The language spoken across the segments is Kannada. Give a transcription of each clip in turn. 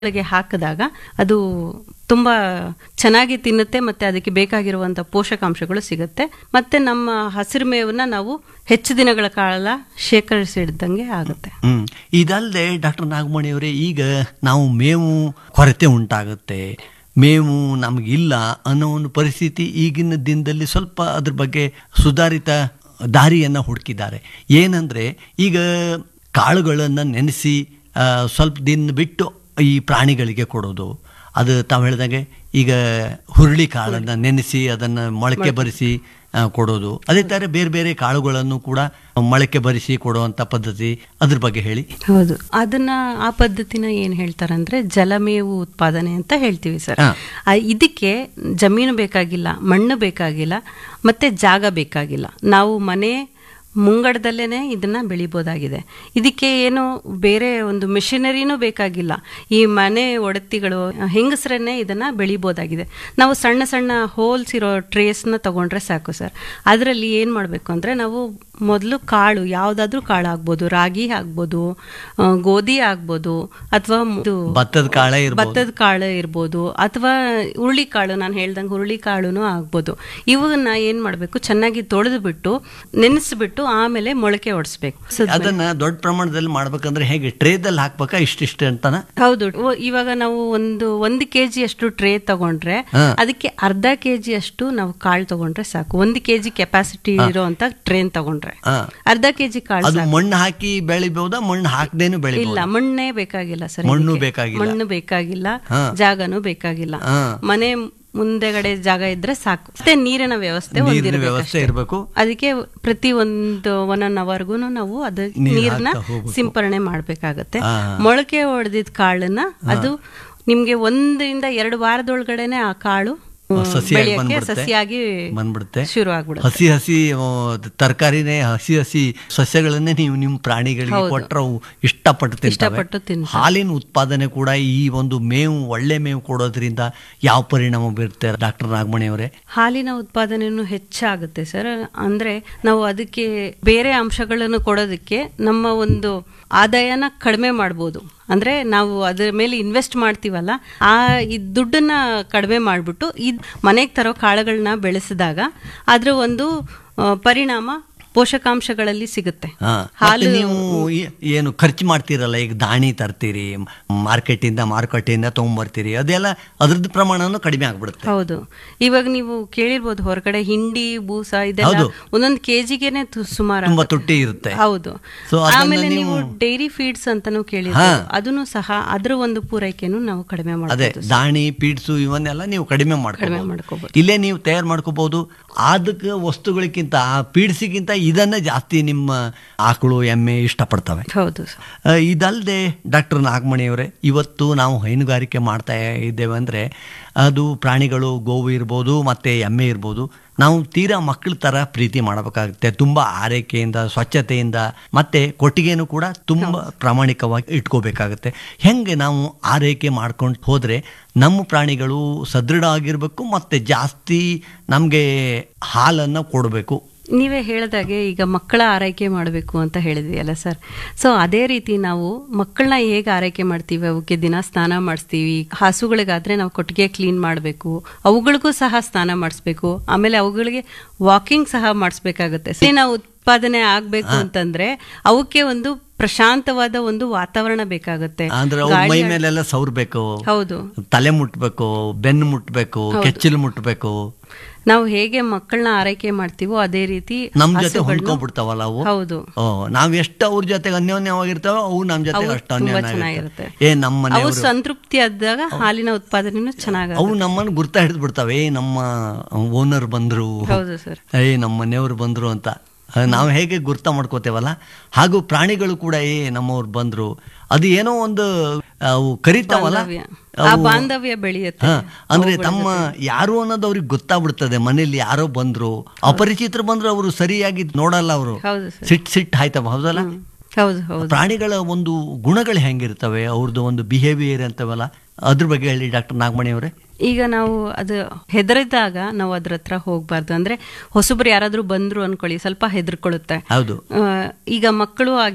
ಗಳಿಗೆ ಹಾಕಿದಾಗ ಅದು ತುಂಬಾ ಚೆನ್ನಾಗಿ ತಿನ್ನುತ್ತೆ ಮತ್ತೆ ಅದಕ್ಕೆ ಬೇಕಾಗಿರುವಂತ ಪೋಷಕಾಂಶಗಳು ಸಿಗುತ್ತೆ ಮತ್ತೆ ನಮ್ಮ ಹಸಿರು ಮೇವನ್ನ ನಾವು ಹೆಚ್ಚು ದಿನಗಳ ಕಾಲ ಶೇಖರಿಸಿಡ್ದಂಗೆ ಆಗುತ್ತೆ ಹ್ಮ್ ಇದಲ್ಲದೆ ಡಾಕ್ಟರ್ ನಾಗಮಣಿ ಅವರೇ ಈಗ ನಾವು ಮೇವು ಕೊರತೆ ಉಂಟಾಗುತ್ತೆ ಮೇವು ನಮಗಿಲ್ಲ ಅನ್ನೋ ಒಂದು ಪರಿಸ್ಥಿತಿ ಈಗಿನ ದಿನದಲ್ಲಿ ಸ್ವಲ್ಪ ಅದ್ರ ಬಗ್ಗೆ ಸುಧಾರಿತ ದಾರಿಯನ್ನು ಹುಡುಕಿದ್ದಾರೆ ಏನಂದ್ರೆ ಈಗ ಕಾಳುಗಳನ್ನು ನೆನೆಸಿ ಆ, ಸ್ವಲ್ಪ ದಿನ ಬಿಟ್ಟು ಈ ಪ್ರಾಣಿಗಳಿಗೆ ಕೊಡೋದು ಅದು ತಾವು ಹೇಳಿದಾಗೆ ಈಗ ಹುರುಳಿ ಕಾಳನ್ನು ನೆನೆಸಿ ಅದನ್ನು ಮೊಳಕೆ ಬರಿಸಿ ಆ, ಕೊಡೋದು ಅದೇ ಥರ ಬೇರೆ ಬೇರೆ ಕಾಳುಗಳನ್ನು ಕೂಡ ಮೊಳಕೆ ಬರಿಸಿ ಕೊಡುವಂಥ ಪದ್ಧತಿ ಅದ್ರ ಬಗ್ಗೆ ಹೇಳಿ ಹೌದು ಅದನ್ನ ಆ ಪದ್ಧತಿನ ಏನ್ ಹೇಳ್ತಾರಂದ್ರೆ ಜಲಮೇವು ಉತ್ಪಾದನೆ ಅಂತ ಹೇಳ್ತೀವಿ ಸರ್ ಹಾ. ಆ, ಇದಕ್ಕೆ ಜಮೀನು ಬೇಕಾಗಿಲ್ಲ ಮಣ್ಣು ಬೇಕಾಗಿಲ್ಲ ಮತ್ತೆ ಜಾಗ ಬೇಕಾಗಿಲ್ಲ ನಾವು ಮನೆ ಮುಂಗಡದಲ್ಲೇನೆ ಇದನ್ನ ಬೆಳಿಬೋದಾಗಿದೆ ಇದಕ್ಕೆ ಏನು ಬೇರೆ ಒಂದು ಮಿಷನರಿನೂ ಬೇಕಾಗಿಲ್ಲ ಈ ಮನೆ ಒಡತಿಗಳು ಹೆಂಗಸರನ್ನೇ ಇದನ್ನ ಬೆಳಿಬೋದಾಗಿದೆ ನಾವು ಸಣ್ಣ ಸಣ್ಣ ಹೋಲ್ಸ್ ಇರೋ ಟ್ರೇಸ್ನ ತಗೊಂಡ್ರೆ ಸಾಕು ಸರ್ ಅದರಲ್ಲಿ ಏನು ಮಾಡಬೇಕು ಅಂದ್ರೆ ನಾವು ಮೊದಲು ಕಾಳು ಯಾವುದಾದ್ರೂ ಕಾಳು ಆಗ್ಬೋದು ರಾಗಿ ಆಗ್ಬೋದು ಆ, ಗೋಧಿ ಆಗ್ಬೋದು ಅಥವಾ ಭತ್ತದ ಕಾಳೆ ಇರ್ಬೋದು. ಭತ್ತದ ಕಾಳು ಇರ್ಬೋದು ಅಥವಾ ಹುರುಳಿ ಕಾಳು ನಾನು ಹೇಳ್ದಂಗೆ ಹುರುಳಿ ಕಾಳುನೂ ಆಗ್ಬೋದು ಇವನ್ನ ಏನ್ ಮಾಡಬೇಕು ಚೆನ್ನಾಗಿ ತೊಳೆದು ಬಿಟ್ಟು ನೆನೆಸ್ಬಿಟ್ಟು ಆಮೇಲೆ ಮೊಳಕೆ ಹೊಡಿಸ್ಬೇಕು ಅದನ್ನ ದೊಡ್ಡ ಪ್ರಮಾಣದಲ್ಲಿ ಮಾಡ್ಬೇಕಂದ್ರೆ ಹೇಗೆ ಟ್ರೇದಲ್ಲಿ ಹಾಕ್ಬೇಕಾ ಇಷ್ಟಿಷ್ಟು ಅಂತಾನ ಹೌದು ಓ, ಇವಾಗ ನಾವು ಒಂದು ಒಂದು ಕೆಜಿ ಅಷ್ಟು ಟ್ರೇ ತಗೊಂಡ್ರೆ ಹಾ. ಅದಕ್ಕೆ ಅರ್ಧ ಕೆಜಿ ಅಷ್ಟು ನಾವು ಕಾಳು ತಗೊಂಡ್ರೆ ಸಾಕು ಒಂದು ಕೆಜಿ ಕೆಪಾಸಿಟಿ ಇರೋಂತ ಟ್ರೇನ್ ತಗೊಂಡ್ರೆ ಹಾ. ಅರ್ಧ ಕೆಜಿ ಕಾಳು ಅದು ಮಣ್ಣು ಹಾಕಿ ಬೆಳಿಬಹುದಾ ಮಣ್ಣು ಹಾಕ್ದೇನು ಇಲ್ಲ ಬೆಳಿಬಹುದು ಮಣ್ಣೇ ಬೇಕಾಗಿಲ್ಲ ಸರ್ ಮಣ್ಣು ಇದಕ್ಕೆ. ಬೇಕಾಗಿಲ್ಲ. ಮಣ್ಣು ಬೇಕಾಗಿಲ್ಲ ಹಾ. ಜಾಗನೂ ಬೇಕಾಗಿಲ್ಲ ಹಾ. ಮನೆ ಮುಂದೆಗಡೆ ಜಾಗ ಇದ್ರೆ ಸಾಕು ಮತ್ತೆ ನೀರಿನ ವ್ಯವಸ್ಥೆ ನೀರಿನ ಹೊಂದಿರ್ಬೇಕು ವ್ಯವಸ್ಥೆ ಅಷ್ಟೇ. ಇರಬೇಕು ಅದಕ್ಕೆ ಪ್ರತಿ ಒಂದು ಒನ್ ಅನ್ ಅವರ್ಗು ನಾವು ಅದು ನೀರ್ ನೀರ್ನ ಹಾಕ್ತಾ ಹೋಗ್ಬೇಕು. ಸಿಂಪರಣೆ ಮಾಡ್ಬೇಕಾಗತ್ತೆ ಹಾ. ಮೊಳಕೆ ಹೊಡೆದಿದ್ ಕಾಳನ್ನ ಅದು ನಿಮ್ಗೆ ಒಂದರಿಂದ ಎರಡು ವಾರದೊಳಗಡೆನೆ ಆ ಕಾಳು ಹ್ಮ್, ಸಸಿಯಾಗಿ ಬೆಳೆಯಕ್ಕೆ ಬಂದ್ಬಿಡುತ್ತೆ. ಸಸಿಯಾಗಿ ಬಂದ್ಬಿಡುತ್ತೆ ಶುರು ಆಗ್ಬಿಡುತ್ತೆ ಹಸಿ ಹಸಿ ಆ, ತರಕಾರಿನೇ ಹಸಿ ಹಸಿ ಸಸ್ಯಗಳನ್ನೇ ನೀವು ನಿಮ್ಮ ಪ್ರಾಣಿಗಳಿಗೆ ಕೊಟ್ಟರೆ ಅವು ಇಷ್ಟಪಟ್ಟು ತಿಂತವೆ ಇಷ್ಟಪಟ್ಟು ತಿಂತವೆ. ಹಾಲಿನ ಉತ್ಪಾದನೆ ಕೂಡ ಈ ಒಂದು ಮೇವು ಒಳ್ಳೆ ಮೇವು ಕೊಡೋದ್ರಿಂದ ಯಾವ ಪರಿಣಾಮ ಬೀರುತ್ತೆ ಡಾಕ್ಟರ್ ನಾಗಮಣಿ ಅವರೇ ಹಾಲಿನ ಉತ್ಪಾದನೆಯೂ ಹೆಚ್ಚಾಗುತ್ತೆ ಸರ್ ಅಂದ್ರೆ ನಾವು ಅದಕ್ಕೆ ಬೇರೆ ಅಂಶಗಳನ್ನು ಕೊಡೋದಕ್ಕೆ ನಮ್ಮ ಒಂದು ಆದಾಯನ ಕಡಿಮೆ ಮಾಡ್ಬೋದು ಅಂದ್ರೆ ನಾವು ಅದರ ಮೇಲೆ ಇನ್ವೆಸ್ಟ್ ಮಾಡ್ತೀವಲ್ಲ ಆ ಈ ದುಡ್ಡನ್ನ ಕಡಿಮೆ ಮಾಡಿಬಿಟ್ಟು ಇದ್ ಮನೆಗೆ ತರೋ ಕಾಳುಗಳನ್ನ ಬೆಳೆಸಿದಾಗ ಅದರ ಒಂದು ಆ, ಪರಿಣಾಮ ಪೋಷಕಾಂಶಗಳಲ್ಲಿ ಸಿಗುತ್ತೆ ಹಾ. ಮತ್ತೆ ನೀವು ಈ- ಏನು ಖರ್ಚು ಮಾಡ್ತೀರಲ್ಲ ಈಗ ದಾಣಿ ತರ್ತೀರಿ ಮಾರ್ಕೆಟಿಂದ ಮಾರುಕಟ್ಟೆಯಿಂದ ತಗೊಂಡ್ಬರ್ತೀರಿ ಅದೆಲ್ಲ ಅದ್ರದ್ದು ಪ್ರಮಾಣನೂ ಕಡಿಮೆ ಆಗ್ಬಿಡುತ್ತೆ ಹೌದು ಇವಾಗ ನೀವು ಕೇಳಿರ್ಬೋದು ಹೊರಗಡೆ ಹಿಂಡಿ ಬೂಸ ಇದೆಲ್ಲ ಹೌದು. ಒಂದೊಂದು ಕೆಜಿಗೆನೆ ಸುಮಾರು ತುಂಬಾ ಆಗುತ್ತೆ. ತುಟ್ಟಿ ಇರುತ್ತೆ ಹೌದು So ಅದನ್ನ ಆಮೇಲೆ ನೀವು ನೀವು- ಡೈರಿ ಫೀಡ್ಸ್ ಅಂತಾನು ಕೇಳಿರ್ಬೋದು ಅದನ್ನು ಸಹ ಅದ್ರ ಒಂದು ಪೂರೈಕೆನು ನಾವು ಕಡಿಮೆ ಅದೇ ಮಾಡಬಹುದು ದಾಣಿ ಪೀಡ್ಸು ಇವನ್ನೆಲ್ಲ ನೀವು ಕಡಿಮೆ ಮಾಡ್ಕೋಬಹುದು ಮಾಡ್ಕೋಬಹುದು. ಇಲ್ಲೇ ನೀವು ತಯಾರು ಮಾಡ್ಕೋಬಹುದು ಅದಕ್ಕೆ ವಸ್ತುಗಳಿಗಿಂತ ಆ ಪೀಡ್ಸಿಗಿಂತ ಇದನ್ನ ಜಾಸ್ತಿ ನಿಮ್ಮ ಆಕಳು ಎಮ್ಮೆ ಇಷ್ಟಪಡ್ತವೆ ಹೌದು ಆ, ಇದಲ್ಲದೆ ಡಾಕ್ಟರ್ ನಾಗಮಣಿಯವರೇ ಇವತ್ತು ನಾವು ಹೈನುಗಾರಿಕೆ ಮಾಡ್ತಾ ಇದ್ದೇವೆ ಅಂದರೆ ಅದು ಪ್ರಾಣಿಗಳು ಗೋವು ಇರ್ಬೋದು ಮತ್ತು ಎಮ್ಮೆ ಇರ್ಬೋದು ನಾವು ತೀರಾ ಮಕ್ಕಳ ಥರ ಪ್ರೀತಿ ಮಾಡಬೇಕಾಗುತ್ತೆ ತುಂಬ ಆರೈಕೆಯಿಂದ ಸ್ವಚ್ಛತೆಯಿಂದ ಮತ್ತು ಕೊಟ್ಟಿಗೆನೂ ಕೂಡ ತುಂಬ ಪ್ರಾಮಾಣಿಕವಾಗಿ ಇಟ್ಕೋಬೇಕಾಗುತ್ತೆ ಹೆಂಗೆ ನಾವು ಆರೈಕೆ ಮಾಡ್ಕೊಂಡು ಹೋದರೆ ನಮ್ಮ ಪ್ರಾಣಿಗಳು ಸದೃಢ ಆಗಿರಬೇಕು ಮತ್ತು ಜಾಸ್ತಿ ನಮಗೆ ಹಾಲನ್ನು ಕೊಡಬೇಕು ನೀವೇ ಹೇಳ್ದಾಗೆ ಈಗ ಮಕ್ಕಳ ಆರೈಕೆ ಮಾಡಬೇಕು ಅಂತ ಹೇಳಿದ್ವಿ ಅಲ್ಲ ಸರ್ ಸೊ ಅದೇ ರೀತಿ ನಾವು ಮಕ್ಕಳನ್ನ ಹೇಗೆ ಆರೈಕೆ ಮಾಡ್ತೀವಿ ಅವಕ್ಕೆ ದಿನ ಸ್ನಾನ ಮಾಡಿಸ್ತೀವಿ ಹಸುಗಳಿಗಾದ್ರೆ ನಾವು ಕೊಟ್ಟಿಗೆ ಕ್ಲೀನ್ ಮಾಡಬೇಕು ಅವುಗಳಿಗೂ ಸಹ ಸ್ನಾನ ಮಾಡಿಸ್ಬೇಕು ಆಮೇಲೆ ಅವುಗಳಿಗೆ ವಾಕಿಂಗ್ ಸಹ ಮಾಡಿಸ್ಬೇಕಾಗುತ್ತೆ ಸರಿ ನಾವು ಉತ್ಪಾದನೆ ಆಗ್ಬೇಕು ಅಂತಂದ್ರೆ ಅವಕ್ಕೆ ಒಂದು ಪ್ರಶಾಂತವಾದ ಒಂದು ವಾತಾವರಣ ಬೇಕಾಗುತ್ತೆ ಅಂದ್ರೆ ಅವ್ರ ಮೈ ಮೇಲೆಲ್ಲ ಸೌರ್ಬೇಕು ಹೌದು ತಲೆ ಮುಟ್ಬೇಕು ಬೆನ್ನು ಮುಟ್ಬೇಕು ಕೆಚ್ಚಲು ಮುಟ್ಬೇಕು ನಾವು ಹೇಗೆ ಮಕ್ಕಳನ್ನ ಆರೈಕೆ ಮಾಡ್ತೀವೋ ಅದೇ ರೀತಿ ನಮ್ ಜೊತೆ ಹಸುಗಳ್ನು- ಹೊಂದ್ಕೊಂಡ್ಬಿಡ್ತಾವಲ್ಲ ಅವು ಹೌದು ಓ ನಾವ್ ಎಷ್ಟು ಅವ್ರ ಜೊತೆಗೆ ಅನ್ಯೋನ್ಯವಾಗಿರ್ತಾವ ಅವು ನಮ್ ಜೊತೆ ಅವು ಅಷ್ಟು ತುಂಬಾ ಅನ್ಯೋನ್ಯ ಚೆನ್ನಾಗಿರುತ್ತೆ. ಏ ನಮ್ಮ ಅವು ಮನೆಯವರು ಸಂತೃಪ್ತಿ ಆದಾಗ ಹಾಲಿನ ಉತ್ಪಾದನೆನೂ ಚೆನ್ನಾಗ ಅವು ನಮ್ಮನ್ನು ಗುರ್ತಾ ಹಿಡಿದು ಬಿಡ್ತಾವೆ ಏ ನಮ್ಮ ಓನರ್ ಬಂದ್ರು ಹೌದು ಸರ್ ಏ ನಮ್ಮ ಮನೆಯವರು ಬಂದ್ರು ಅಂತ ಅಹ್, ನಾವು ಹೇಗೆ ಗುರ್ತ ಮಾಡ್ಕೋತೇವಲ್ಲ ಹಾಗೂ ಪ್ರಾಣಿಗಳು ಕೂಡ ಏ ನಮ್ಮವ್ರು ಬಂದ್ರು ಅದು ಏನೋ ಒಂದು ಅವು ಕರಿತಾವಲ್ಲ ಬಾಂಧವ್ಯ. ಆ ಬಾಂಧವ್ಯ ಬೆಳೆಯುತ್ತೆ ಹಾ, ಅಂದ್ರೆ ತಮ್ಮ ಯಾರು ಅನ್ನೋದು ಅವ್ರಿಗೆ ಗೊತ್ತಾಗ್ಬಿಡ್ತದೆ ಮನೇಲಿ ಯಾರೋ ಬಂದ್ರು ಅಪರಿಚಿತರು ಬಂದ್ರು ಅವರು ಸರಿಯಾಗಿ ನೋಡಲ್ಲ ಅವರು ಹೌದು ಸರ್ ಸಿಟ್ ಸಿಟ್ ಆಯ್ತವ ಹೌದಲ್ಲ ಹೌದು ಹೌದು ಪ್ರಾಣಿಗಳ ಒಂದು ಗುಣಗಳು ಹೆಂಗಿರ್ತವೆ ಅವ್ರದ್ದು ಒಂದು ಬಿಹೇವಿಯರ್ ಅಂತವಲ್ಲ ಅದ್ರ ಬಗ್ಗೆ ಹೇಳಿ ಡಾಕ್ಟರ್ ನಾಗಮಣಿ ಅವರೇ ಈಗ ನಾವು ಅದು ಹೆದರಿದಾಗ ನಾವು ಅದ್ರ ಹತ್ರ ಹೋಗ್ಬಾರ್ದು ಅಂದ್ರೆ ಹೊಸಬ್ರು ಯಾರಾದ್ರೂ ಬಂದ್ರು ಅನ್ಕೊಳ್ಳಿ ಸ್ವಲ್ಪ ಹೆದರ್ಕೊಳ್ಳುತ್ತೆ ಹೌದು ಆ, ಈಗ ಮಕ್ಕಳು ಹಾಗೆ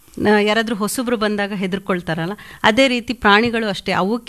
ನ- ಯಾರಾದ್ರೂ ಹೊಸಬ್ರು ಬಂದಾಗ ಹೆದರ್ಕೊಳ್ತಾರಲ್ಲ ಅದೇ ರೀತಿ ಪ್ರಾಣಿಗಳು ಅಷ್ಟೇ ಅವಕ್ಕೆ